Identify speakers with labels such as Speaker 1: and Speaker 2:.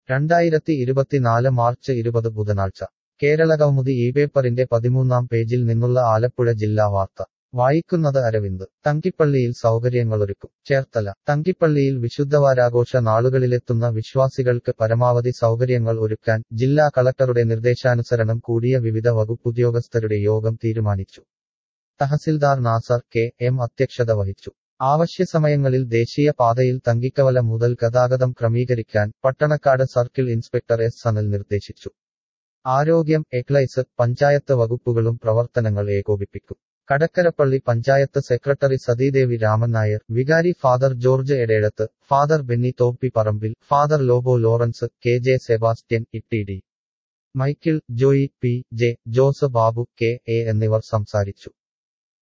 Speaker 1: രണ്ടായിരത്തി ഇരുപത്തിനാല് മാർച്ച് ഇരുപത് ബുധനാഴ്ച കേരളകൗമുദി ഈ പേപ്പറിന്റെ പതിമൂന്നാം പേജിൽ നിന്നുള്ള ആലപ്പുഴ ജില്ലാ വാർത്ത വായിക്കുന്നത് അരവിന്ദ് തങ്കിപ്പള്ളിയിൽ സൗകര്യങ്ങളൊരുക്കും ചേർത്തല തങ്കിപ്പള്ളിയിൽ വിശുദ്ധവാരാഘോഷ നാളുകളിലെത്തുന്ന വിശ്വാസികൾക്ക് പരമാവധി സൗകര്യങ്ങൾ ഒരുക്കാൻ ജില്ലാ കളക്ടറുടെ നിർദ്ദേശാനുസരണം കൂടിയ വിവിധ വകുപ്പുദ്യോഗസ്ഥരുടെ യോഗം തീരുമാനിച്ചു തഹസിൽദാർ നാസർ കെ എം അധ്യക്ഷത വഹിച്ചു ആവശ്യസമയങ്ങളിൽ ദേശീയ പാതയിൽ തങ്കിക്കവല മുതൽ ഗതാഗതം ക്രമീകരിക്കാൻ Pattanakkad circle inspector S Sanal നിർദ്ദേശിച്ചു ആരോഗ്യം എക്ലൈസ് പഞ്ചായത്ത് വകുപ്പുകളും പ്രവർത്തനങ്ങൾ ഏകോപിപ്പിക്കും കടക്കരപ്പള്ളി പഞ്ചായത്ത് സെക്രട്ടറി സതീദേവി രാമൻ നായർ വികാരി father George Edezhath father Benny Thoppiparambil father Lobo Lawrence K J Sebastian Itty D Michael Joy P J Jose Babu K A എന്നിവർ സംസാരിച്ചു